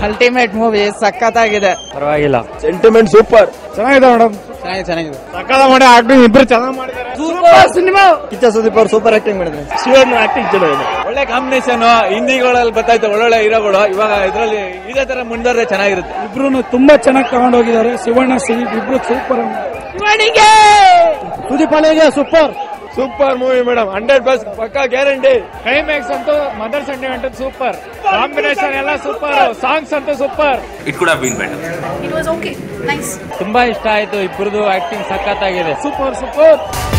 Ultimate movie ಸಖತ್ತಾಗಿದೆ ಪರವಾಗಿಲ್ಲ sentiment super ಚೆನ್ನಾಗಿದೆ ಮೇಡಮ್ ಚೆನ್ನಾಗಿದೆ ಚೆನ್ನಾಗಿದೆ ಸಕ್ಕದ ಮಾಡಿ ಆಕ್ಟಿಂಗ್ ಇಬ್ರು ಚೆನ್ನಾಗಿ ಮಾಡಿದ್ದಾರೆ ಸಿನಿಮಾ ಕಿಚ್ಚ ಸುದೀಪ್ ಅವ್ರು ಸೂಪರ್ ಆಕ್ಟಿಂಗ್ ಮಾಡಿದ್ರೆ ಶಿವನ್ ಆಕ್ಟಿಂಗ್ ಚೆನ್ನಾಗಿದೆ ಒಳ್ಳೆ ಕಾಂಬಿನೇಷನ್ ಹಿಂದಿಗಳಲ್ಲಿ ಬರ್ತಾಯ್ತು ಒಳ್ಳೊಳ್ಳೆ ಹೀರೋಗಳು ಇವಾಗ ಇದ್ರಲ್ಲಿ ಇದೇ ತರ ಮುಂದುವರೆ ಚೆನ್ನಾಗಿರುತ್ತೆ ಇಬ್ರು ತುಂಬಾ ಚೆನ್ನಾಗಿ ತಗೊಂಡು ಹೋಗಿದ್ದಾರೆ ಶಿವಣ್ಣ ಸಿ ಇಬ್ರು ಸೂಪರ್ ಸುದೀಪ್ ಅಣ್ಣಗೆ super super movie madam hundred percent ಪಕ್ಕಾ ಗ್ಯಾರಂಟಿ ಕ್ಲೈಮ್ಯಾಕ್ಸ್ ಅಂತೂ ಮದರ್ ಸೆಂಟಿಮೆಂಟ್ ಸೂಪರ್ ಕಾಂಬಿನೇಷನ್ ಎಲ್ಲ ಸೂಪರ್ ಸಾಂಗ್ಸ್ ಅಂತೂ super It could have been better. It was okay. Nice. ತುಂಬಾ ಇಷ್ಟ ಆಯ್ತು ಇಬ್ರದು ಆಕ್ಟಿಂಗ್ ಸಖತ್ತಾಗಿದೆ ಸೂಪರ್ ಸೂಪರ್